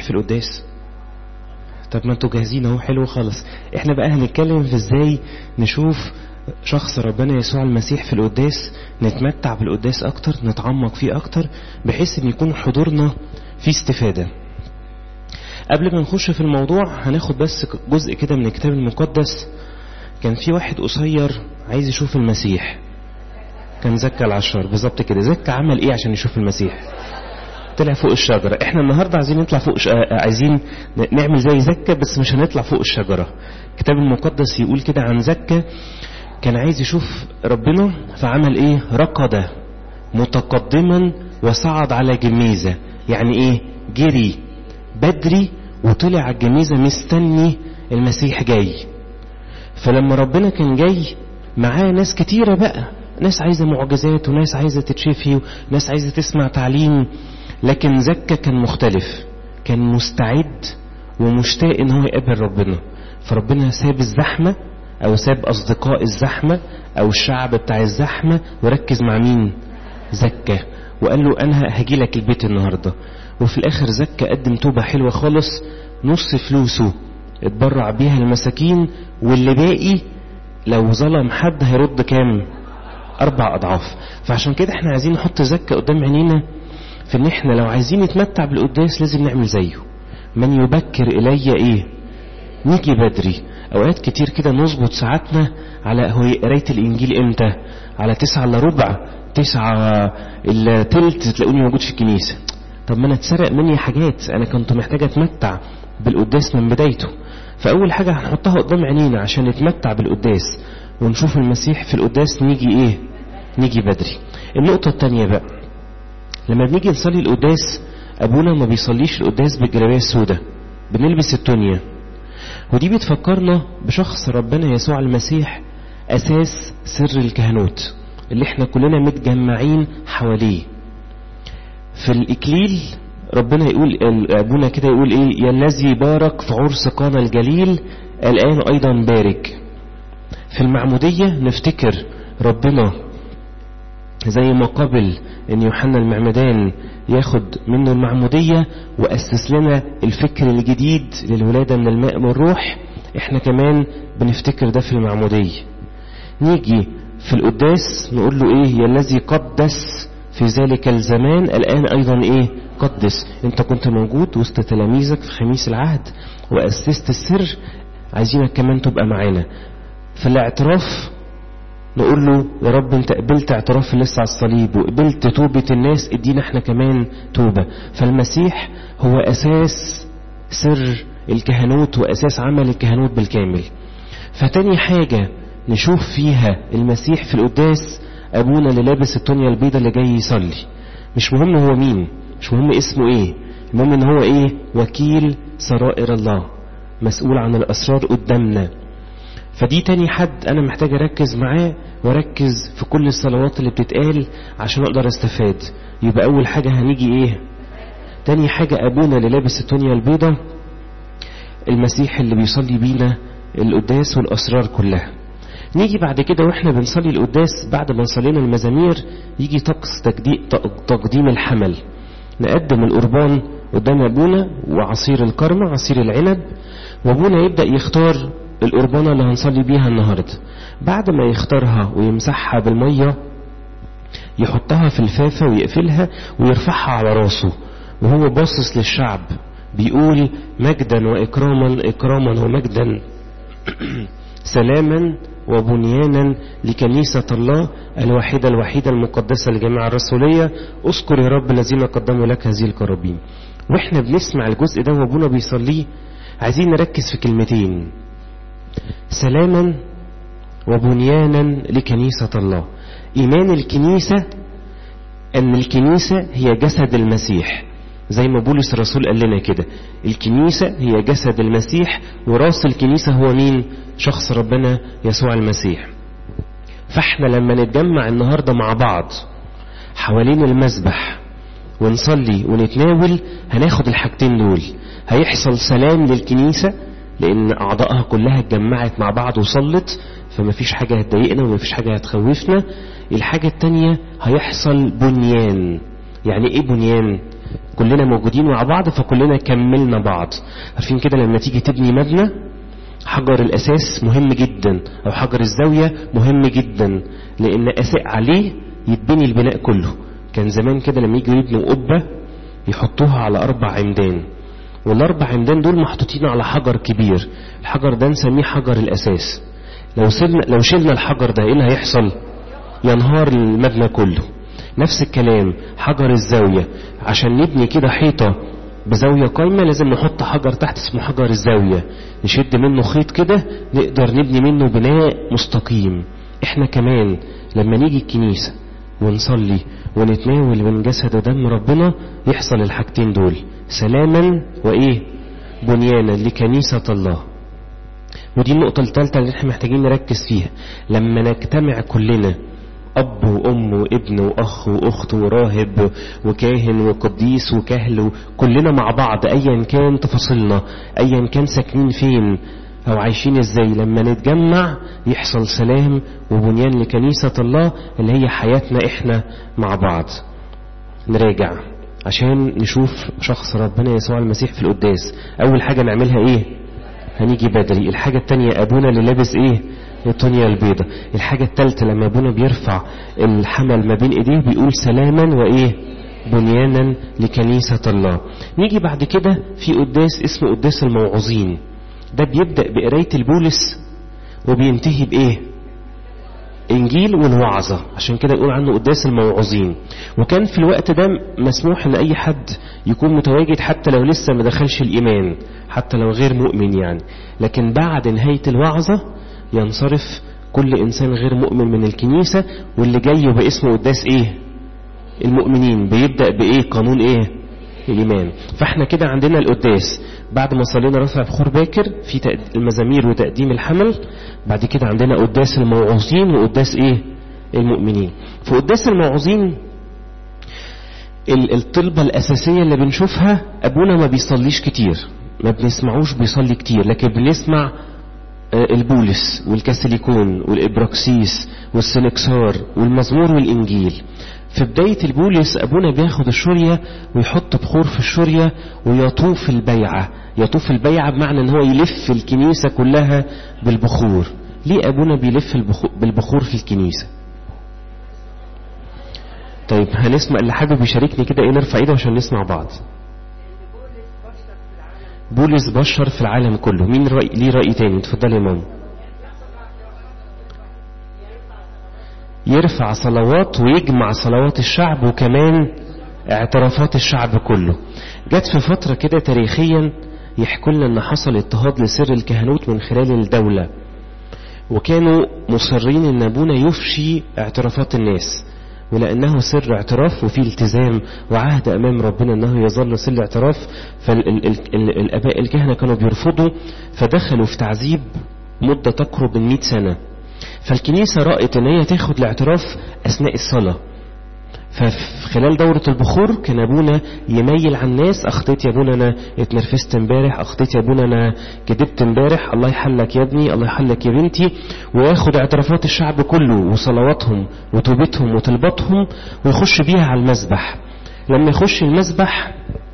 في القداس طب ما انتوا جاهزين اهو حلو خالص احنا بقى هنتكلم في ازاي نشوف شخص ربنا يسوع المسيح في القداس نتمتع بالقداس اكتر نتعمق فيه اكتر بحيث ان يكون حضورنا فيه استفادة قبل ما نخش في الموضوع هناخد بس جزء كده من الكتاب المقدس كان في واحد قصير عايز يشوف المسيح كان زكى العشر بالظبط كده زكى عمل ايه عشان يشوف المسيح طلع فوق الشجرة احنا النهاردة عايزين نطلع فوق ش... عايزين نعمل زي زكة بس مش هنطلع فوق الشجرة الكتاب المقدس يقول كده عن زكة كان عايز يشوف ربنا فعمل ايه ركض متقدما وصعد على جميزة يعني ايه جري بدري وطلع على الجميزة مستني المسيح جاي فلما ربنا كان جاي معاه ناس كتيرة بقى ناس عايزة معجزات وناس عايزة تتشفي وناس عايزة تسمع تعليم لكن زكا كان مختلف كان مستعد ومشتاق ان هو يقابل ربنا فربنا ساب الزحمة او ساب اصدقاء الزحمة او الشعب بتاع الزحمة وركز مع مين زكا وقال له انا هاجي لك البيت النهاردة وفي الاخر زكا قدم توبة حلوة خالص نص فلوسه اتبرع بيها المساكين واللي باقي لو ظلم حد هيرد كام اربع اضعاف فعشان كده احنا عايزين نحط زكا قدام عينينا في ان احنا لو عايزين نتمتع بالقداس لازم نعمل زيه من يبكر الي ايه نيجي بدري اوقات كتير كده نظبط ساعاتنا على هو قرايه الانجيل امتى على تسعة الا ربع تسعة الا تلت تلاقوني موجود في الكنيسه طب ما انا اتسرق مني حاجات انا كنت محتاج اتمتع بالقداس من بدايته فاول حاجه هنحطها قدام عينينا عشان نتمتع بالقداس ونشوف المسيح في القداس نيجي ايه نيجي بدري النقطه الثانيه بقى لما بنيجي نصلي القداس ابونا ما بيصليش القداس بالجلابيه السوداء بنلبس التونية ودي بتفكرنا بشخص ربنا يسوع المسيح اساس سر الكهنوت اللي احنا كلنا متجمعين حواليه في الاكليل ربنا يقول ابونا كده يقول ايه يا الذي بارك في عرس قانا الجليل الان ايضا بارك في المعموديه نفتكر ربنا زي ما قبل ان يوحنا المعمدان ياخد منه المعمودية وأسس لنا الفكر الجديد للولادة من الماء والروح احنا كمان بنفتكر ده في المعمودية نيجي في القداس نقول له ايه يا الذي قدس في ذلك الزمان الآن أيضا ايه قدس انت كنت موجود وسط تلاميذك في خميس العهد وأسست السر عايزينك كمان تبقى معانا في الاعتراف نقول له يا رب انت قبلت اعتراف لسه على الصليب وقبلت توبة الناس ادينا احنا كمان توبة فالمسيح هو اساس سر الكهنوت واساس عمل الكهنوت بالكامل فتاني حاجة نشوف فيها المسيح في القداس ابونا اللي لابس التونيا البيضة اللي جاي يصلي مش مهم هو مين مش مهم اسمه ايه المهم ان هو ايه وكيل سرائر الله مسؤول عن الاسرار قدامنا فدي تاني حد انا محتاج اركز معاه واركز في كل الصلوات اللي بتتقال عشان اقدر استفاد يبقى اول حاجة هنيجي ايه تاني حاجة ابونا اللي لابس التونيا البيضة المسيح اللي بيصلي بينا القداس والاسرار كلها نيجي بعد كده واحنا بنصلي القداس بعد ما صلينا المزامير يجي طقس تقديم الحمل نقدم القربان قدام ابونا وعصير الكرمة عصير العنب وابونا يبدأ يختار القربانة اللي هنصلي بيها النهاردة بعد ما يختارها ويمسحها بالمية يحطها في الفافة ويقفلها ويرفعها على راسه وهو باصص للشعب بيقول مجدا وإكراما إكراما ومجدا سلاما وبنيانا لكنيسة الله الواحدة الوحيدة المقدسة لجميع الرسولية اذكر يا رب الذين قدموا لك هذه القرابين واحنا بنسمع الجزء ده وابونا بيصليه عايزين نركز في كلمتين سلاما وبنيانا لكنيسة الله إيمان الكنيسة أن الكنيسة هي جسد المسيح زي ما بولس الرسول قال لنا كده الكنيسة هي جسد المسيح وراس الكنيسة هو مين شخص ربنا يسوع المسيح فاحنا لما نتجمع النهاردة مع بعض حوالين المسبح ونصلي ونتناول هناخد الحاجتين دول هيحصل سلام للكنيسة لان اعضائها كلها اتجمعت مع بعض وصلت فمفيش حاجة هتضايقنا ومفيش حاجة هتخوفنا الحاجة التانية هيحصل بنيان يعني ايه بنيان كلنا موجودين مع بعض فكلنا كملنا بعض عارفين كده لما تيجي تبني مبنى حجر الأساس مهم جدا أو حجر الزاوية مهم جدا لأن أساء عليه يتبني البناء كله كان زمان كده لما يجوا يبنوا قبة يحطوها على أربع عمدان والأربع عمدان دول محطوطين على حجر كبير الحجر ده نسميه حجر الأساس لو, سيبنا لو شلنا الحجر ده إيه اللي هيحصل ينهار المبنى كله نفس الكلام حجر الزاوية عشان نبني كده حيطة بزاوية قايمة لازم نحط حجر تحت اسمه حجر الزاوية نشد منه خيط كده نقدر نبني منه بناء مستقيم احنا كمان لما نيجي الكنيسة ونصلي ونتناول من جسد ودم ربنا يحصل الحاجتين دول سلاما وايه بنيانا لكنيسة الله ودي النقطة الثالثة اللي احنا محتاجين نركز فيها لما نجتمع كلنا أب وأم وابن وأخ وأخت وراهب وكاهن وقديس وكهل كلنا مع بعض أيا كان تفاصيلنا أيا كان ساكنين فين أو عايشين إزاي لما نتجمع يحصل سلام وبنيان لكنيسة الله اللي هي حياتنا إحنا مع بعض نراجع عشان نشوف شخص ربنا يسوع المسيح في القداس أول حاجة نعملها إيه هنيجي بدري الحاجة التانية أبونا اللي لابس إيه التونيا البيضة الحاجة الثالثة لما ابونا بيرفع الحمل ما بين ايديه بيقول سلاما وايه بنيانا لكنيسة الله نيجي بعد كده في قداس اسمه قداس الموعظين ده بيبدأ بقراية البولس وبينتهي بايه انجيل والوعظة عشان كده يقول عنه قداس الموعظين وكان في الوقت ده مسموح ان اي حد يكون متواجد حتى لو لسه ما دخلش الايمان حتى لو غير مؤمن يعني لكن بعد نهاية الوعظة ينصرف كل انسان غير مؤمن من الكنيسة واللي جاي باسمه قداس ايه المؤمنين بيبدأ بايه قانون ايه الايمان فاحنا كده عندنا القداس بعد ما صلينا رفع بخور باكر في المزامير وتقديم الحمل بعد كده عندنا قداس الموعوظين وقداس ايه المؤمنين في قداس الموعوظين الطلبة الأساسية اللي بنشوفها أبونا ما بيصليش كتير ما بنسمعوش بيصلي كتير لكن بنسمع البولس والكاثوليكون والإبراكسيس والسنكسار والمزمور والإنجيل في بداية البولس أبونا بياخد الشرية ويحط بخور في الشرية ويطوف البيعة يطوف البيعة بمعنى ان هو يلف الكنيسة كلها بالبخور ليه أبونا بيلف بالبخور في الكنيسة طيب هنسمع اللي حابب يشاركني كده ايه نرفع ايده عشان نسمع بعض بولس بشر في العالم كله مين رأي ليه رأي تاني اتفضل يا ماما يرفع صلوات ويجمع صلوات الشعب وكمان اعترافات الشعب كله جت في فترة كده تاريخيا يحكوا لنا ان حصل اضطهاد لسر الكهنوت من خلال الدولة وكانوا مصرين ان ابونا يفشي اعترافات الناس ولأنه سر اعتراف وفي التزام وعهد أمام ربنا أنه يظل سر اعتراف فالأباء الكهنة كانوا بيرفضوا فدخلوا في تعذيب مدة تقرب من 100 سنة فالكنيسة رأت أن هي تاخد الاعتراف أثناء الصلاة ففي خلال دورة البخور كان أبونا يميل على الناس أخطيت يا أبونا أنا اتنرفزت امبارح أخطيت يا أبونا أنا كدبت امبارح الله يحلك يا ابني الله يحلك يا بنتي وياخد اعترافات الشعب كله وصلواتهم وتوبتهم وطلباتهم ويخش بيها على المسبح لما يخش المسبح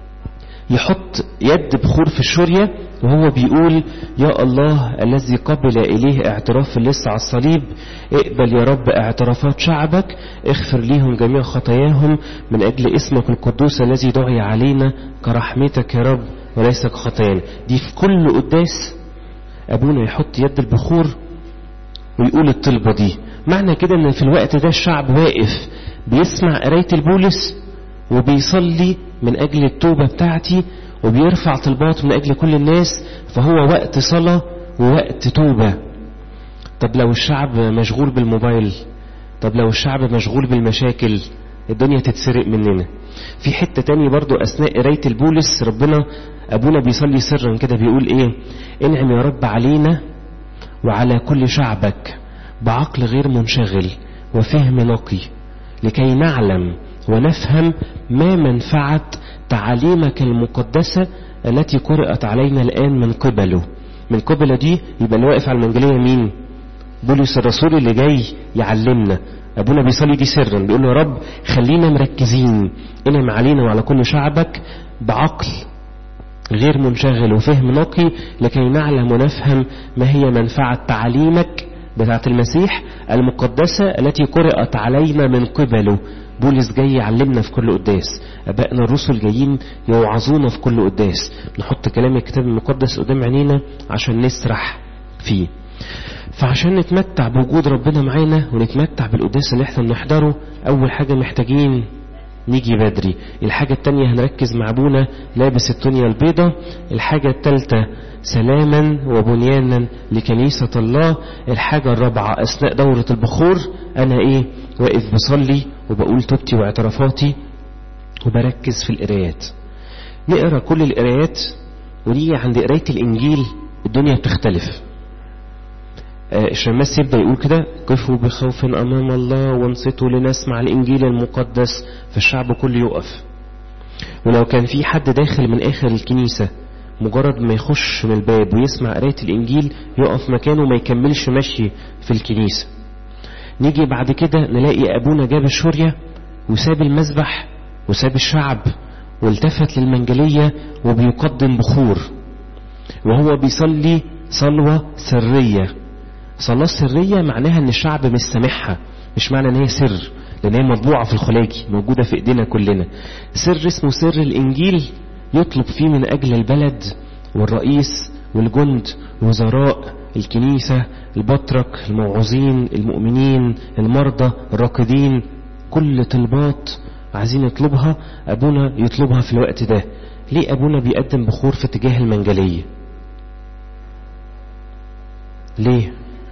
يحط يد بخور في الشرية وهو بيقول يا الله الذي قبل إليه اعتراف اللص على الصليب اقبل يا رب اعترافات شعبك اغفر ليهم جميع خطاياهم من أجل اسمك القدوس الذي دعي علينا كرحمتك يا رب وليس كخطايانا دي في كل قداس أبونا يحط يد البخور ويقول الطلبة دي معنى كده ان في الوقت ده الشعب واقف بيسمع قراية البولس وبيصلي من أجل التوبة بتاعتي وبيرفع طلبات من أجل كل الناس فهو وقت صلاة ووقت توبة طب لو الشعب مشغول بالموبايل طب لو الشعب مشغول بالمشاكل الدنيا تتسرق مننا في حتة تاني برضو أثناء قراية البولس ربنا أبونا بيصلي سرا كده بيقول إيه انعم يا رب علينا وعلى كل شعبك بعقل غير منشغل وفهم نقي لكي نعلم ونفهم ما منفعة تعاليمك المقدسة التي قرأت علينا الآن من قبله من قبله دي يبقى اللي واقف على المنجلية مين بولس الرسول اللي جاي يعلمنا ابونا بيصلي دي سرا بيقول له يا رب خلينا مركزين انعم علينا وعلى كل شعبك بعقل غير منشغل وفهم نقي لكي نعلم ونفهم ما هي منفعة تعاليمك بتاعة المسيح المقدسة التي قرأت علينا من قبله بولس جاي يعلمنا في كل قداس ابائنا الرسل جايين يوعظونا في كل قداس نحط كلام الكتاب المقدس قدام عينينا عشان نسرح فيه فعشان نتمتع بوجود ربنا معانا ونتمتع بالقداس اللي احنا بنحضره اول حاجة محتاجين نيجي بدري الحاجة التانية هنركز مع ابونا لابس التونية البيضة الحاجة التالتة سلاما وبنيانا لكنيسة الله الحاجة الرابعة أثناء دورة البخور أنا إيه واقف بصلي وبقول توبتي واعترافاتي وبركز في القرايات نقرا كل القرايات ونيجي عند قراية الإنجيل الدنيا بتختلف الشماس يبدأ يقول كده قفوا بخوف أمام الله وانصتوا لنسمع الإنجيل المقدس فالشعب كله يقف ولو كان في حد داخل من آخر الكنيسة مجرد ما يخش من الباب ويسمع قراية الإنجيل يقف مكانه ما يكملش مشي في الكنيسة نيجي بعد كده نلاقي أبونا جاب الشورية وساب المذبح وساب الشعب والتفت للمنجلية وبيقدم بخور وهو بيصلي صلوة سرية صلاة سرية معناها ان الشعب مش سامعها مش معنى ان هي سر لان هي مطبوعة في الخلاجي موجودة في ايدينا كلنا سر اسمه سر الانجيل يطلب فيه من اجل البلد والرئيس والجند وزراء الكنيسة البطرك الموعظين المؤمنين المرضى الراقدين كل طلبات عايزين يطلبها ابونا يطلبها في الوقت ده ليه ابونا بيقدم بخور في اتجاه المنجلية ليه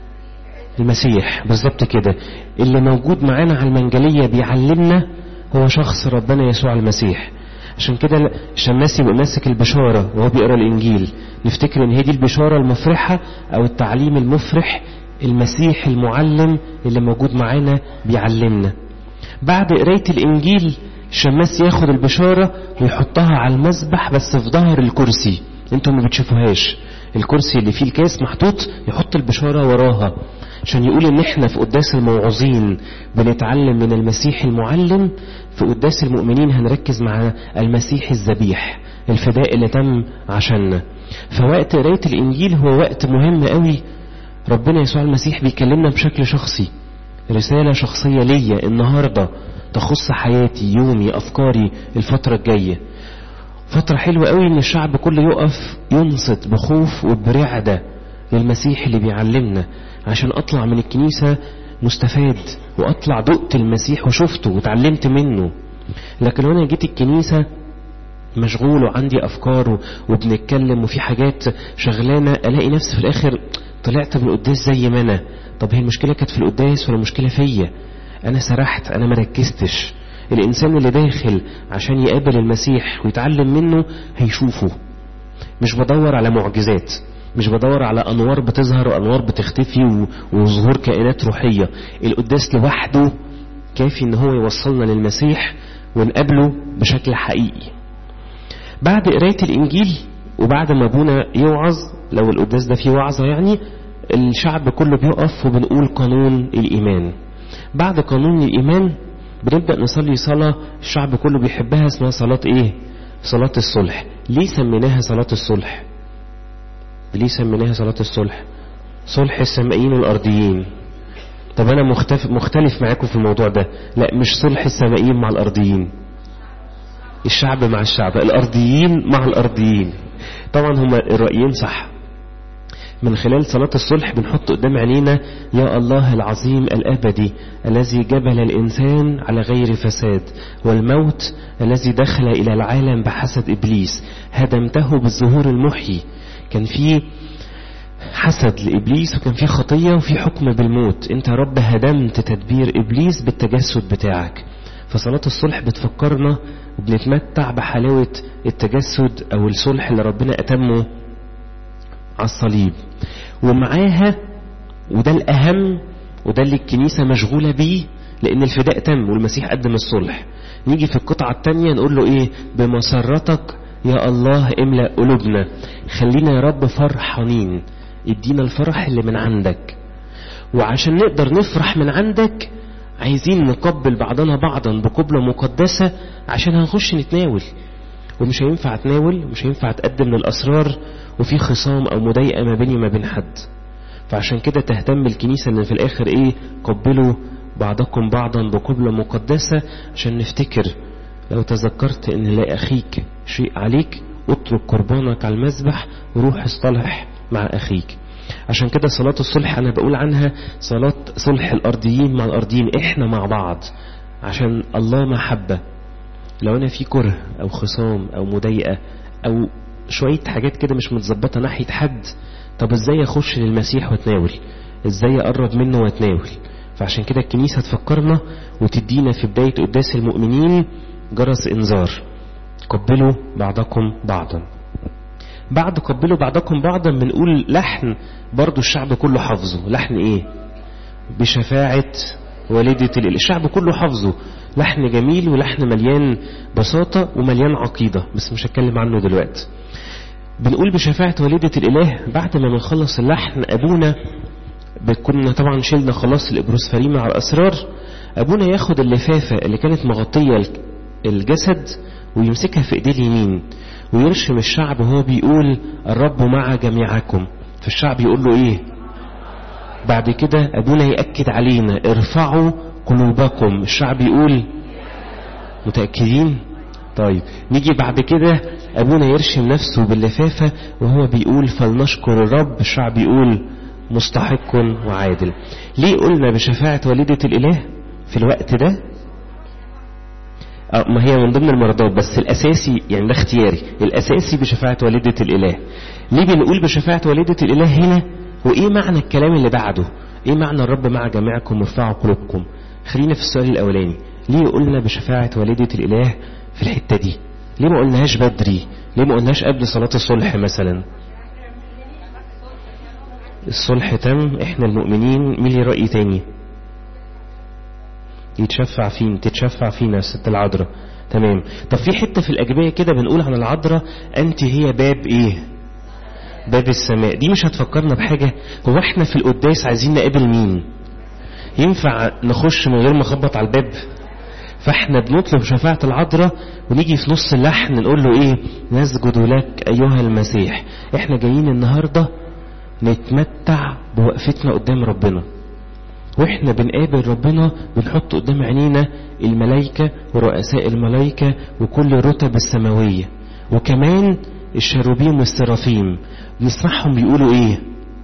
المسيح بالظبط كده اللي موجود معانا على المنجلية بيعلمنا هو شخص ربنا يسوع المسيح عشان كده الشماس يبقى ماسك البشارة وهو بيقرا الإنجيل نفتكر إن هي دي البشارة المفرحة أو التعليم المفرح المسيح المعلم اللي موجود معانا بيعلمنا بعد قراية الإنجيل الشماس ياخد البشارة ويحطها على المسبح بس في ظهر الكرسي انتوا ما بتشوفوهاش الكرسي اللي فيه الكاس محطوط يحط البشارة وراها عشان يقول ان احنا في قداس الموعظين بنتعلم من المسيح المعلم في قداس المؤمنين هنركز مع المسيح الذبيح الفداء اللي تم عشاننا فوقت قراية الانجيل هو وقت مهم قوي ربنا يسوع المسيح بيكلمنا بشكل شخصي رسالة شخصية ليا النهاردة تخص حياتي يومي افكاري الفترة الجاية فترة حلوة قوي ان الشعب كله يقف ينصت بخوف وبرعدة للمسيح اللي بيعلمنا عشان اطلع من الكنيسة مستفاد واطلع دقت المسيح وشفته وتعلمت منه لكن وانا جيت الكنيسة مشغول وعندي افكار وبنتكلم وفي حاجات شغلانة الاقي نفسي في الاخر طلعت من القداس زي ما انا طب هي المشكلة كانت في القداس ولا المشكلة فيا انا سرحت انا مركزتش الإنسان اللي داخل عشان يقابل المسيح ويتعلم منه هيشوفه مش بدور على معجزات مش بدور على أنوار بتظهر وأنوار بتختفي وظهور كائنات روحية القداس لوحده كافي إن هو يوصلنا للمسيح ونقابله بشكل حقيقي بعد قراية الإنجيل وبعد ما أبونا يوعظ لو القداس ده فيه وعظة يعني الشعب كله بيقف وبنقول قانون الإيمان بعد قانون الإيمان بنبدأ نصلي صلاة الشعب كله بيحبها اسمها صلاة ايه صلاة الصلح ليه سميناها صلاة الصلح ليه سميناها صلاة الصلح صلح السمائيين والأرضيين طب أنا مختلف, مختلف معاكم في الموضوع ده لا مش صلح السمائيين مع الأرضيين الشعب مع الشعب الأرضيين مع الأرضيين طبعا هما الرأيين صح من خلال صلاة الصلح بنحط قدام عينينا يا الله العظيم الأبدي الذي جبل الإنسان على غير فساد والموت الذي دخل إلى العالم بحسد إبليس هدمته بالظهور المحيي كان في حسد لإبليس وكان في خطية وفي حكم بالموت انت يا رب هدمت تدبير إبليس بالتجسد بتاعك فصلاة الصلح بتفكرنا وبنتمتع بحلاوة التجسد أو الصلح اللي ربنا أتمه على الصليب ومعاها وده الأهم وده اللي الكنيسة مشغولة بيه لأن الفداء تم والمسيح قدم الصلح نيجي في القطعة التانية نقول له إيه بمسرتك يا الله املأ قلوبنا خلينا يا رب فرحانين ادينا الفرح اللي من عندك وعشان نقدر نفرح من عندك عايزين نقبل بعضنا بعضا بقبلة مقدسة عشان هنخش نتناول ومش هينفع اتناول ومش هينفع اتقدم للأسرار وفي خصام أو مضايقة ما بيني وما بين حد فعشان كده تهتم الكنيسة ان في الاخر ايه قبلوا بعضكم بعضا بقبلة مقدسة عشان نفتكر لو تذكرت ان لا اخيك شيء عليك اترك قربانك على المذبح وروح اصطلح مع اخيك عشان كده صلاة الصلح انا بقول عنها صلاة صلح الارضيين مع الارضيين احنا مع بعض عشان الله محبة لو انا في كره او خصام او مضايقة او شوية حاجات كده مش متظبطة ناحية حد طب ازاي اخش للمسيح واتناول ازاي اقرب منه واتناول فعشان كده الكنيسة تفكرنا وتدينا في بداية قداس المؤمنين جرس انذار قبلوا بعضكم بعضا بعد قبلوا بعضكم بعضا بنقول لحن برضو الشعب كله حافظه لحن ايه بشفاعة والدة الإله الشعب كله حافظه لحن جميل ولحن مليان بساطة ومليان عقيدة بس مش هتكلم عنه دلوقتي بنقول بشفاعة والدة الإله بعد ما بنخلص اللحن أبونا كنا طبعا شلنا خلاص الإبروسفريمة على الأسرار أبونا ياخد اللفافة اللي كانت مغطية الجسد ويمسكها في إيديه اليمين ويرشم الشعب وهو بيقول الرب مع جميعكم فالشعب يقول له إيه بعد كده أبونا يأكد علينا ارفعوا قلوبكم الشعب يقول متأكدين طيب نيجي بعد كده أبونا يرشم نفسه باللفافة وهو بيقول فلنشكر الرب الشعب يقول مستحق وعادل ليه قلنا بشفاعة والدة الإله في الوقت ده أه ما هي من ضمن المرضات بس الأساسي يعني ده اختياري الأساسي بشفاعة والدة الإله ليه بنقول بشفاعة والدة الإله هنا وإيه معنى الكلام اللي بعده إيه معنى الرب مع جميعكم وارفعوا قلوبكم خلينا في السؤال الأولاني ليه قلنا بشفاعة والدة الإله في الحتة دي ليه ما قلناهاش بدري ليه ما قلناهاش قبل صلاة الصلح مثلا الصلح تم احنا المؤمنين مين لي رأي تاني يتشفع فين تتشفع فينا ست العذراء تمام طب في حتة في الأجبية كده بنقول عن العذراء أنت هي باب إيه باب السماء دي مش هتفكرنا بحاجة هو احنا في القداس عايزين نقابل مين ينفع نخش من غير ما نخبط على الباب فاحنا بنطلب شفاعة العذراء ونيجي في نص اللحن نقول له ايه نسجد لك ايها المسيح احنا جايين النهاردة نتمتع بوقفتنا قدام ربنا واحنا بنقابل ربنا بنحط قدام عينينا الملائكة ورؤساء الملائكة وكل الرتب السماوية وكمان الشروبيم والسرافيم بنسمعهم بيقولوا ايه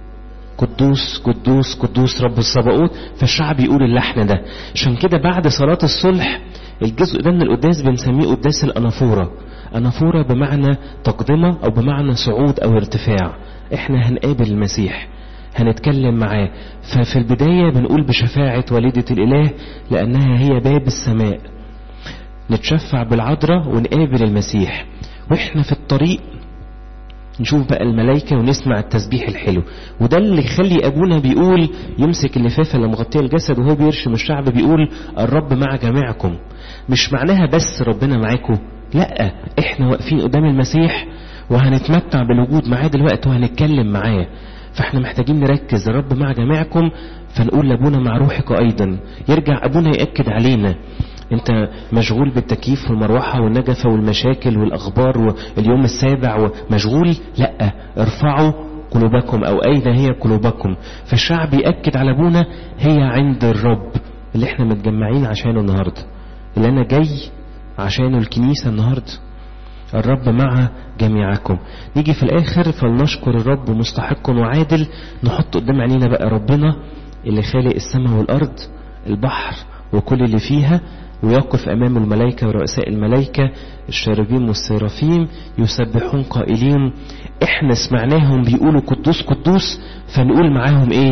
قدوس قدوس قدوس رب الصباؤوت فالشعب يقول اللحن ده عشان كده بعد صلاة الصلح الجزء ده من القداس بنسميه قداس الأنافورة أنافورة بمعنى تقدمة أو بمعنى صعود أو ارتفاع احنا هنقابل المسيح هنتكلم معاه ففي البداية بنقول بشفاعة والدة الإله لأنها هي باب السماء نتشفع بالعذراء ونقابل المسيح واحنا في الطريق نشوف بقى الملائكة ونسمع التسبيح الحلو وده اللي يخلي أبونا بيقول يمسك اللفافة اللي مغطية الجسد وهو بيرشم الشعب بيقول الرب مع جميعكم مش معناها بس ربنا معاكم لا احنا واقفين قدام المسيح وهنتمتع بالوجود معاه دلوقتي وهنتكلم معاه فاحنا محتاجين نركز الرب مع جميعكم فنقول لابونا مع روحك ايضا يرجع ابونا يأكد علينا انت مشغول بالتكييف والمروحة والنجفة والمشاكل والاخبار واليوم السابع ومشغول لا ارفعوا قلوبكم او اين هي قلوبكم فالشعب يأكد على ابونا هي عند الرب اللي احنا متجمعين عشانه النهاردة اللي انا جاي عشانه الكنيسة النهاردة الرب مع جميعكم نيجي في الاخر فلنشكر الرب مستحق وعادل نحط قدام عينينا بقى ربنا اللي خالق السماء والارض البحر وكل اللي فيها ويقف أمام الملائكة ورؤساء الملائكة الشاربين والسرافيم يسبحون قائلين احنا سمعناهم بيقولوا قدوس قدوس فنقول معاهم ايه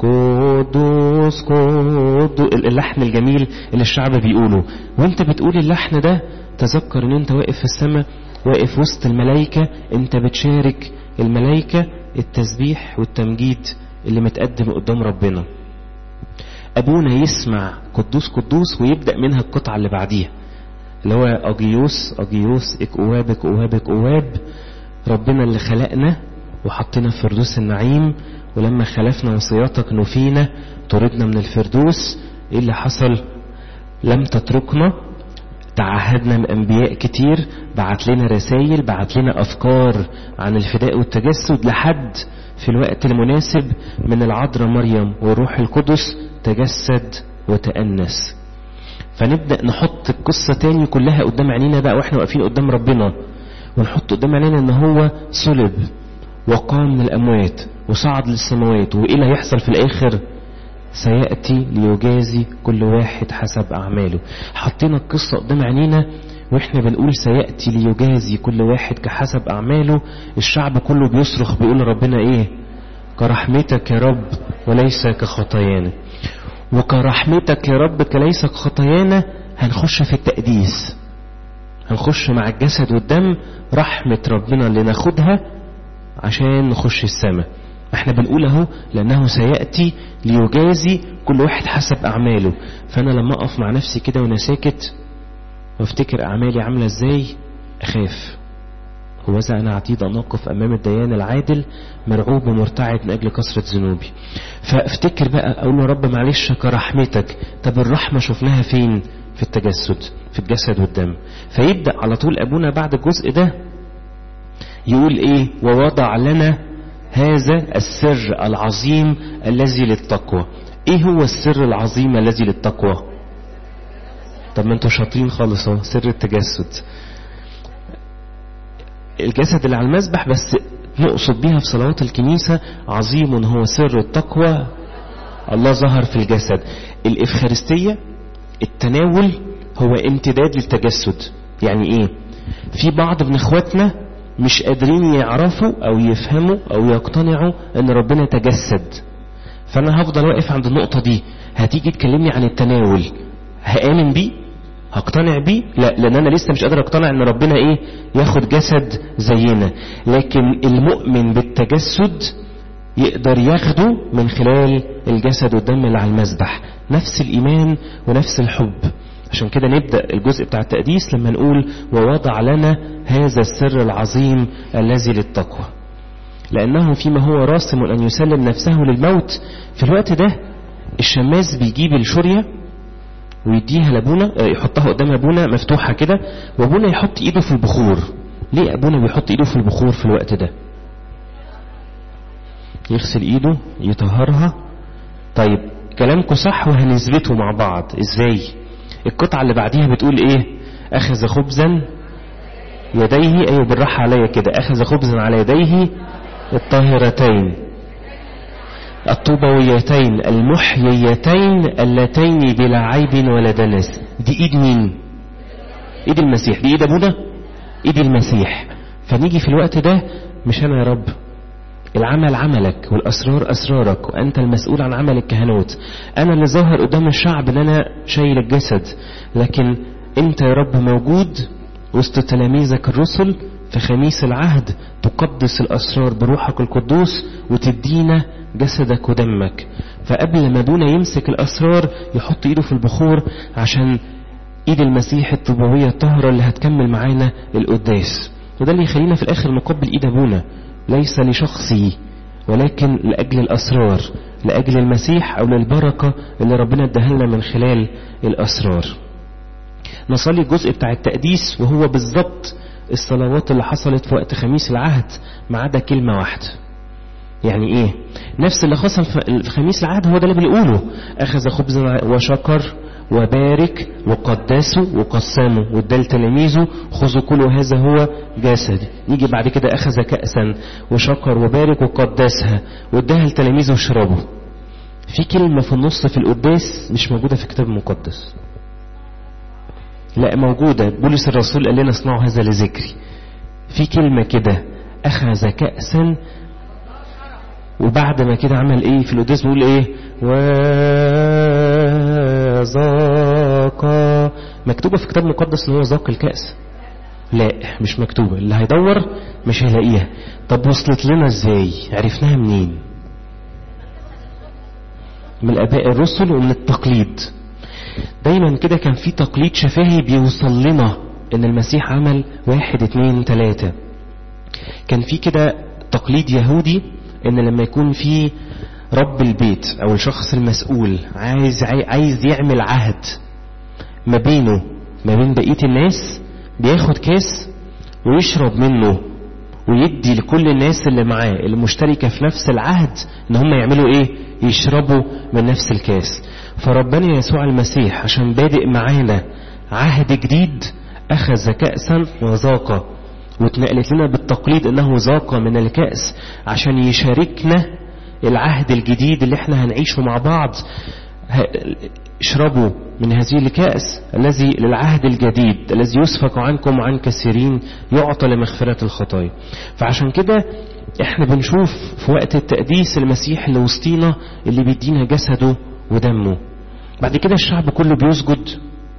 قدوس قدوس اللحن الجميل اللي الشعب بيقوله وانت بتقول اللحن ده تذكر ان انت واقف في السماء واقف وسط الملائكة انت بتشارك الملائكة التسبيح والتمجيد اللي متقدم قدام ربنا أبونا يسمع قدوس قدوس ويبدأ منها القطعة اللي بعديها اللي هو أجيوس أجيوس إكواب إكواب إكواب ربنا اللي خلقنا وحطنا في فردوس النعيم ولما خلفنا وصياتك نفينا طردنا من الفردوس ايه اللي حصل لم تتركنا تعهدنا من انبياء كتير بعت لنا رسائل بعت لنا افكار عن الفداء والتجسد لحد في الوقت المناسب من العذراء مريم والروح القدس تجسد وتأنس فنبدأ نحط القصة تاني كلها قدام عينينا بقى واحنا واقفين قدام ربنا ونحط قدام عينينا ان هو صلب وقام من الاموات وصعد للسماوات وايه اللي هيحصل في الاخر سيأتي ليجازي كل واحد حسب أعماله حطينا القصة قدام عينينا واحنا بنقول سيأتي ليجازي كل واحد كحسب أعماله الشعب كله بيصرخ بيقول ربنا ايه كرحمتك يا رب وليس كخطايانا وكرحمتك يا رب كليس كخطايانا هنخش في التقديس هنخش مع الجسد والدم رحمة ربنا اللي ناخدها عشان نخش السماء احنا بنقول اهو لانه سيأتي ليجازي كل واحد حسب اعماله فانا لما اقف مع نفسي كده وانا ساكت وافتكر اعمالي عاملة ازاي اخاف وذا انا عتيد ان اقف امام الديان العادل مرعوب ومرتعد من اجل كثرة ذنوبي فافتكر بقى اقول له رب معلش كرحمتك طب الرحمة شفناها فين في التجسد في الجسد والدم فيبدأ على طول ابونا بعد الجزء ده يقول ايه ووضع لنا هذا السر العظيم الذي للتقوى ايه هو السر العظيم الذي للتقوى طب ما انتوا شاطرين خالص اهو سر التجسد الجسد اللي على المسبح بس نقصد بيها في صلوات الكنيسة عظيم هو سر التقوى الله ظهر في الجسد الإفخارستية التناول هو امتداد للتجسد يعني ايه في بعض من اخواتنا مش قادرين يعرفوا او يفهموا او يقتنعوا ان ربنا تجسد فانا هفضل واقف عند النقطة دي هتيجي تكلمني عن التناول هآمن بيه هقتنع بيه لا لان انا لسه مش قادر اقتنع ان ربنا ايه ياخد جسد زينا لكن المؤمن بالتجسد يقدر ياخده من خلال الجسد والدم اللي على المذبح نفس الايمان ونفس الحب عشان كده نبدأ الجزء بتاع التقديس لما نقول ووضع لنا هذا السر العظيم الذي للتقوى لأنه فيما هو راسم أن يسلم نفسه للموت في الوقت ده الشماس بيجيب الشورية ويديها لابونا يحطها قدام ابونا مفتوحة كده وابونا يحط ايده في البخور ليه ابونا بيحط ايده في البخور في الوقت ده يغسل ايده يطهرها طيب كلامكم صح وهنثبته مع بعض ازاي القطعة اللي بعديها بتقول ايه اخذ خبزا يديه ايوه بالراحة عليا كده اخذ خبزا على يديه الطاهرتين الطوبويتين المحييتين اللتين بلا عيب ولا دنس دي ايد مين ايد المسيح دي ايد ابونا ايد المسيح فنيجي في الوقت ده مش انا يا رب العمل عملك والاسرار اسرارك وانت المسؤول عن عمل الكهنوت انا اللي ظاهر قدام الشعب ان انا شايل الجسد لكن انت يا رب موجود وسط تلاميذك الرسل في خميس العهد تقدس الاسرار بروحك القدوس وتدينا جسدك ودمك فقبل ما ابونا يمسك الاسرار يحط ايده في البخور عشان ايد المسيح الطوبوية الطاهرة اللي هتكمل معانا القداس وده اللي يخلينا في الاخر نقبل ايد ابونا ليس لشخصي ولكن لاجل الاسرار لاجل المسيح او للبركة اللي ربنا اداها لنا من خلال الاسرار نصلي الجزء بتاع التقديس وهو بالظبط الصلوات اللي حصلت في وقت خميس العهد ما عدا كلمة واحدة يعني ايه نفس اللي حصل في خميس العهد هو ده اللي بنقوله اخذ خبزا وشكر وبارك وقدسه وقسمه وادى لتلاميذه خذوا كل هذا هو جسدي يجي بعد كده اخذ كأسا وشكر وبارك وقدسها واداها لتلاميذه واشربوا في كلمة في النص في القداس مش موجودة في الكتاب المقدس لا موجودة بولس الرسول قال لنا اصنعوا هذا لذكري في كلمة كده أخذ كأسا وبعد ما كده عمل ايه في القداس بيقول ايه وذاق مكتوبة في الكتاب المقدس ان هو ذاق الكأس لا مش مكتوبة اللي هيدور مش هيلاقيها طب وصلت لنا ازاي عرفناها منين من الاباء الرسل ومن التقليد دايما كده كان في تقليد شفاهي بيوصل لنا ان المسيح عمل واحد اتنين تلاتة كان في كده تقليد يهودي ان لما يكون في رب البيت او الشخص المسؤول عايز عايز يعمل عهد ما بينه ما بين بقية الناس بياخد كاس ويشرب منه ويدي لكل الناس اللي معاه اللي مشتركة في نفس العهد ان هم يعملوا ايه يشربوا من نفس الكاس فربنا يسوع المسيح عشان بادئ معانا عهد جديد اخذ كأسا وذاق واتنقلت لنا بالتقليد انه ذاق من الكأس عشان يشاركنا العهد الجديد اللي احنا هنعيشه مع بعض اشربوا من هذه الكأس الذي للعهد الجديد الذي يسفك عنكم وعن كثيرين يعطى لمغفرة الخطايا فعشان كده احنا بنشوف في وقت التقديس المسيح اللي وسطينا اللي بيدينا جسده ودمه بعد كده الشعب كله بيسجد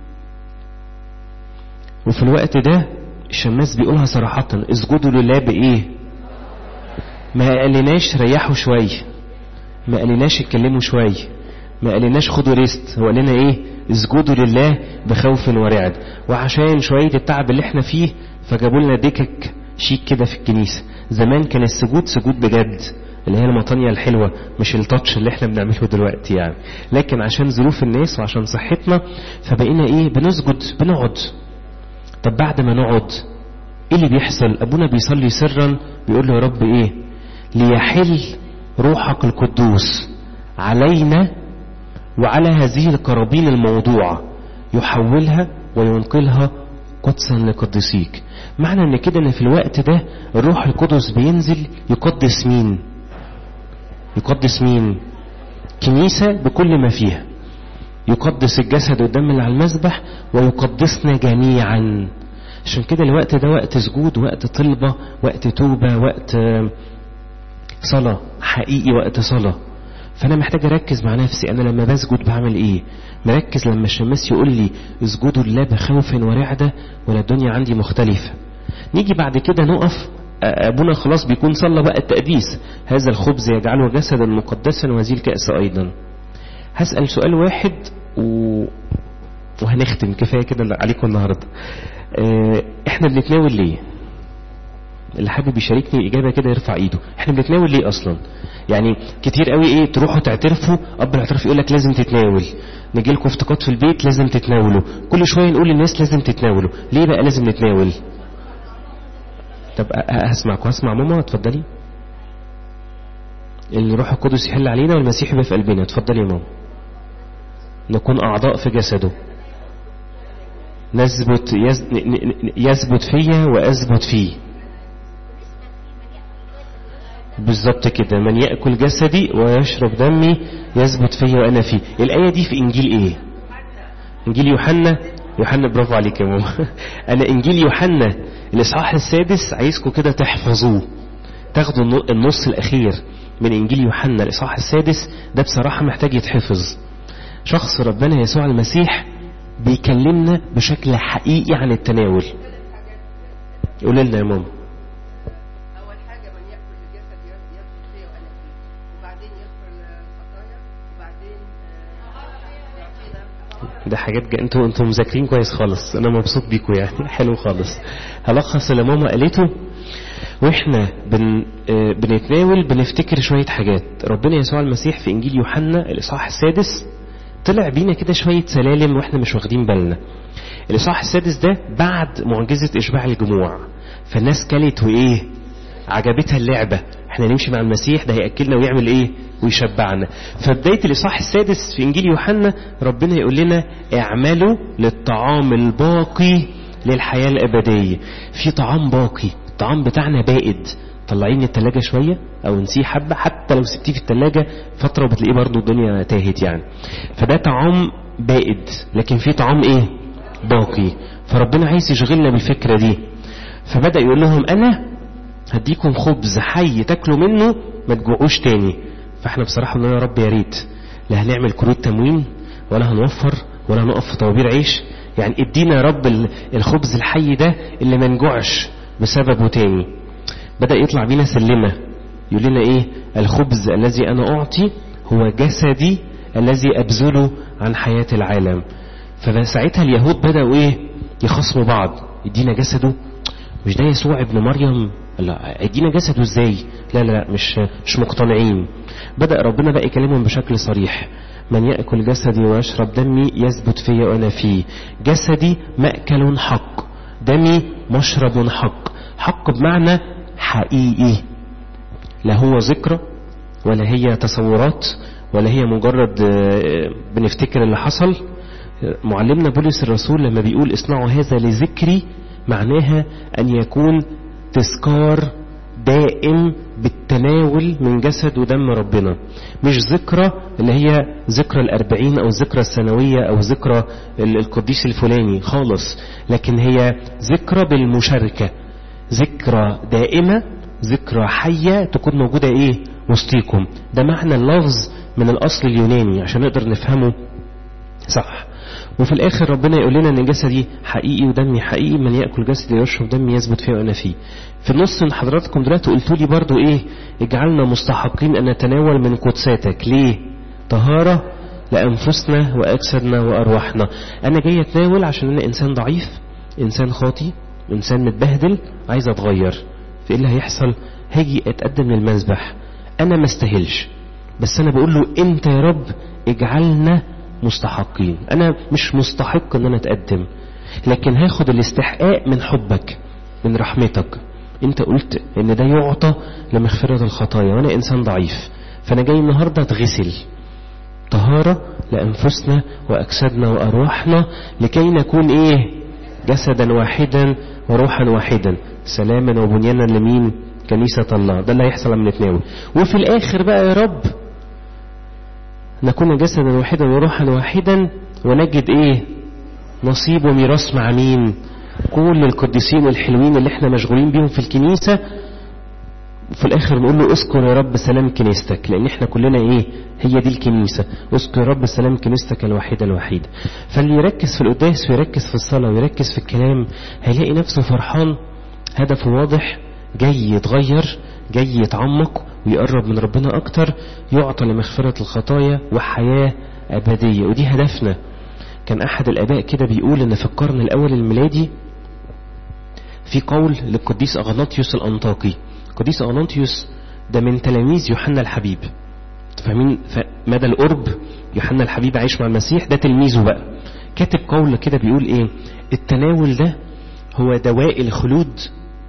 وفي الوقت ده الشماس بيقولها صراحة اسجدوا لله بإيه ما قالناش ريحوا شوية ما قالناش اتكلموا شوية ما قالناش خدوا ريست هو قال لنا ايه اسجدوا لله بخوف ورعد وعشان شوية التعب اللي احنا فيه فجابوا لنا دكك شيك كده في الكنيسة زمان كان السجود سجود بجد اللي هي المطانية الحلوة مش التاتش اللي احنا بنعمله دلوقتي يعني لكن عشان ظروف الناس وعشان صحتنا فبقينا ايه بنسجد بنقعد طب بعد ما نقعد ايه اللي بيحصل ابونا بيصلي سرا بيقول له يا رب ايه ليحل روحك القدوس علينا وعلى هذه القرابين الموضوعة يحولها وينقلها قدسا لقدسيك معنى ان كده ان في الوقت ده الروح القدس بينزل يقدس مين يقدس مين كنيسة بكل ما فيها يقدس الجسد والدم اللي على المذبح ويقدسنا جميعا عشان كده الوقت ده وقت سجود وقت طلبة وقت توبة وقت صلاة حقيقي وقت صلاة فأنا محتاج أركز مع نفسي أنا لما بسجد بعمل إيه مركز لما الشماس يقول لي اسجدوا لله بخوف ورعدة ولا الدنيا عندي مختلفة نيجي بعد كده نقف أبونا خلاص بيكون صلى بقى التقديس هذا الخبز يجعله جسدا مقدسا وهذه الكأس أيضا هسأل سؤال واحد و... وهنختم كفاية كده عليكم النهاردة اه احنا بنتناول ليه اللي حابب يشاركني إجابة كده يرفع إيده احنا بنتناول ليه أصلا يعني كتير قوي ايه تروحوا تعترفوا اب الاعتراف يقول لك لازم تتناول نجي لكم افتقاد في البيت لازم تتناولوا كل شويه نقول للناس لازم تتناولوا ليه بقى لازم نتناول طب هسمعكم هسمع ماما اتفضلي الروح القدس يحل علينا والمسيح يبقى في قلبنا اتفضلي يا ماما نكون اعضاء في جسده نثبت يثبت فيا واثبت فيه بالظبط كده من يأكل جسدي ويشرب دمي يثبت فيا وأنا فيه الآية دي في إنجيل إيه إنجيل يوحنا يوحنا برافو عليك يا ماما أنا إنجيل يوحنا الإصحاح السادس عايزكم كده تحفظوه تاخدوا النص الأخير من إنجيل يوحنا الإصحاح السادس ده بصراحة محتاج يتحفظ شخص ربنا يسوع المسيح بيكلمنا بشكل حقيقي عن التناول قول لنا يا ماما ده حاجات جا... انتوا انتوا مذاكرين كويس خالص انا مبسوط بيكم يعني حلو خالص هلخص اللي ماما قالته واحنا بن... آه بنتناول بنفتكر شوية حاجات ربنا يسوع المسيح في انجيل يوحنا الاصحاح السادس طلع بينا كده شوية سلالم واحنا مش واخدين بالنا الاصحاح السادس ده بعد معجزة اشباع الجموع فالناس كلت وايه عجبتها اللعبة احنا نمشي مع المسيح ده هيأكلنا ويعمل ايه ويشبعنا فبداية الإصحاح السادس في إنجيل يوحنا ربنا يقول لنا اعملوا للطعام الباقي للحياة الأبدية في طعام باقي الطعام بتاعنا بائد طلعيه من التلاجة شوية أو نسيه حبة حتى لو سبتيه في التلاجة فترة وبتلاقيه برضو الدنيا تاهت يعني فده طعام بائد لكن في طعام إيه باقي فربنا عايز يشغلنا بالفكرة دي فبدأ يقول لهم أنا هديكم خبز حي تاكلوا منه ما تجوعوش تاني فاحنا بصراحة قلنا يا رب يا ريت لا هنعمل كروت تموين ولا هنوفر ولا هنقف في طوابير عيش يعني ادينا يا رب الخبز الحي ده اللي ما نجوعش بسببه تاني بدأ يطلع بينا سلمة يقول لنا ايه الخبز الذي انا اعطي هو جسدي الذي ابذله عن حياة العالم فساعتها اليهود بدأوا ايه يخصموا بعض يدينا جسده مش ده يسوع ابن مريم لا ادينا جسده ازاي لا لا لا مش مش مقتنعين بدأ ربنا بقى يكلمهم بشكل صريح من يأكل جسدي ويشرب دمي يثبت فيا وأنا فيه جسدي مأكل حق دمي مشرب حق حق بمعنى حقيقي لا هو ذكرى ولا هي تصورات ولا هي مجرد بنفتكر اللي حصل معلمنا بولس الرسول لما بيقول اصنعوا هذا لذكري معناها أن يكون تذكار دائم بالتناول من جسد ودم ربنا مش ذكرى اللي هي ذكرى الأربعين أو الذكرى السنوية أو ذكرى القديس الفلاني خالص لكن هي ذكرى بالمشاركة ذكرى دائمة ذكرى حية تكون موجودة إيه وسطيكم ده معنى اللفظ من الأصل اليوناني عشان نقدر نفهمه صح وفي الاخر ربنا يقول لنا ان جسدي حقيقي ودمي حقيقي من ياكل جسدي ويشرب دمي يثبت فيه وانا فيه في النص من حضراتكم دلوقتي قلتوا لي برضو ايه اجعلنا مستحقين ان نتناول من قدساتك ليه طهاره لانفسنا واجسادنا وارواحنا انا جاي اتناول عشان انا انسان ضعيف انسان خاطي انسان متبهدل عايز اتغير في ايه اللي هيحصل هاجي اتقدم للمذبح انا ما استاهلش بس انا بقول له انت يا رب اجعلنا مستحقين انا مش مستحق ان انا اتقدم لكن هاخد الاستحقاق من حبك من رحمتك انت قلت ان ده يعطى لمغفرة الخطايا وانا انسان ضعيف فانا جاي النهاردة اتغسل طهارة لانفسنا واجسادنا وارواحنا لكي نكون ايه جسدا واحدا وروحا واحدا سلاما وبنيانا لمين كنيسة الله ده اللي هيحصل لما نتناول وفي الاخر بقى يا رب نكون جسدا واحدا وروحا واحدا ونجد ايه نصيب وميراث مع مين كل القديسين الحلوين اللي احنا مشغولين بيهم في الكنيسة وفي الاخر نقول له اذكر يا رب سلام كنيستك لان احنا كلنا ايه هي دي الكنيسة اذكر يا رب سلام كنيستك الوحيدة الوحيدة فاللي يركز في القداس ويركز في الصلاة ويركز في الكلام هيلاقي نفسه فرحان هدفه واضح جاي يتغير جاي يتعمق ويقرب من ربنا أكتر يعطى لمغفرة الخطايا وحياة أبدية ودي هدفنا كان أحد الآباء كده بيقول إن في القرن الأول الميلادي في قول للقديس أغناطيوس الأنطاكي القديس أغناطيوس ده من تلاميذ يوحنا الحبيب فاهمين مدى القرب يوحنا الحبيب عايش مع المسيح ده تلميذه بقى كاتب قول كده بيقول ايه التناول ده هو دواء الخلود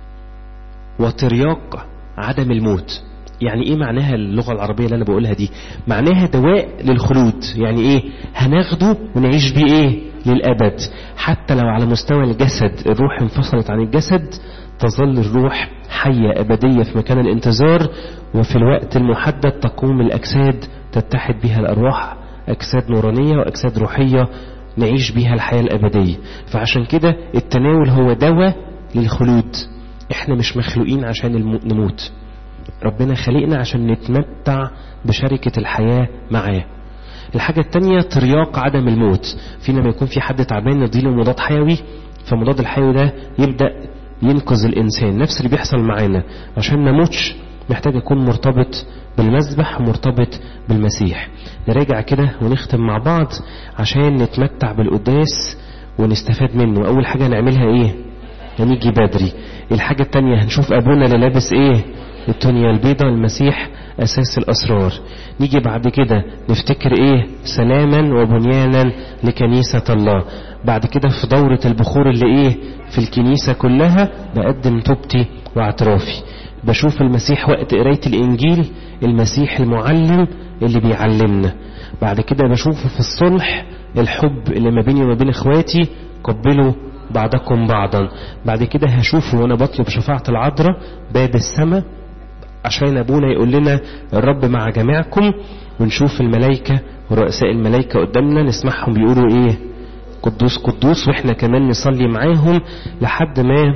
وترياق عدم الموت يعني ايه معناها اللغة العربية اللي انا بقولها دي معناها دواء للخلود يعني ايه هناخده ونعيش بيه ايه للأبد حتى لو على مستوى الجسد الروح انفصلت عن الجسد تظل الروح حية أبدية في مكان الانتظار وفي الوقت المحدد تقوم الأجساد تتحد بها الأرواح أجساد نورانية وأجساد روحية نعيش بها الحياة الأبدية فعشان كده التناول هو دواء للخلود احنا مش مخلوقين عشان نموت ربنا خلقنا عشان نتمتع بشركة الحياة معاه الحاجة التانية ترياق عدم الموت فينا ما يكون في حد تعبان نديله مضاد حيوي فمضاد الحيوي ده يبدأ ينقذ الإنسان نفس اللي بيحصل معانا عشان نموتش محتاج يكون مرتبط بالمذبح ومرتبط بالمسيح نراجع كده ونختم مع بعض عشان نتمتع بالقداس ونستفاد منه أول حاجة نعملها إيه هنيجي بدري الحاجة التانية هنشوف أبونا اللي لابس إيه التونيا البيضاء المسيح أساس الأسرار نيجي بعد كده نفتكر إيه سلاما وبنيانا لكنيسة الله بعد كده في دورة البخور اللي إيه في الكنيسة كلها بقدم توبتي واعترافي بشوف المسيح وقت قراية الإنجيل المسيح المعلم اللي بيعلمنا بعد كده بشوفه في الصلح الحب اللي ما بيني وما بين إخواتي قبلوا بعضكم بعضا بعد كده هشوفه وانا بطلب شفاعة العذراء باب السماء عشان ابونا يقول لنا الرب مع جميعكم ونشوف الملائكة ورؤساء الملائكة قدامنا نسمعهم بيقولوا ايه قدوس قدوس واحنا كمان نصلي معاهم لحد ما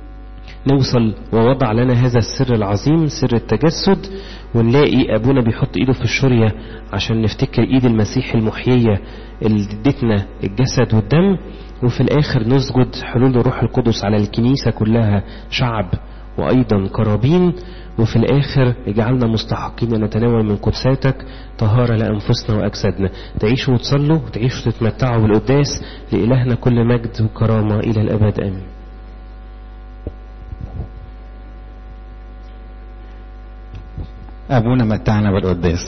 نوصل ووضع لنا هذا السر العظيم سر التجسد ونلاقي ابونا بيحط ايده في الشرية عشان نفتكر ايد المسيح المحيية اللي ادتنا الجسد والدم وفي الاخر نسجد حلول الروح القدس على الكنيسة كلها شعب وايضا قرابين وفي الاخر اجعلنا مستحقين ان نتناول من قدساتك طهارة لانفسنا واجسادنا تعيشوا وتصلوا وتعيشوا وتتمتعوا بالقداس لالهنا كل مجد وكرامة الى الابد امين أبونا متعنا بالقداس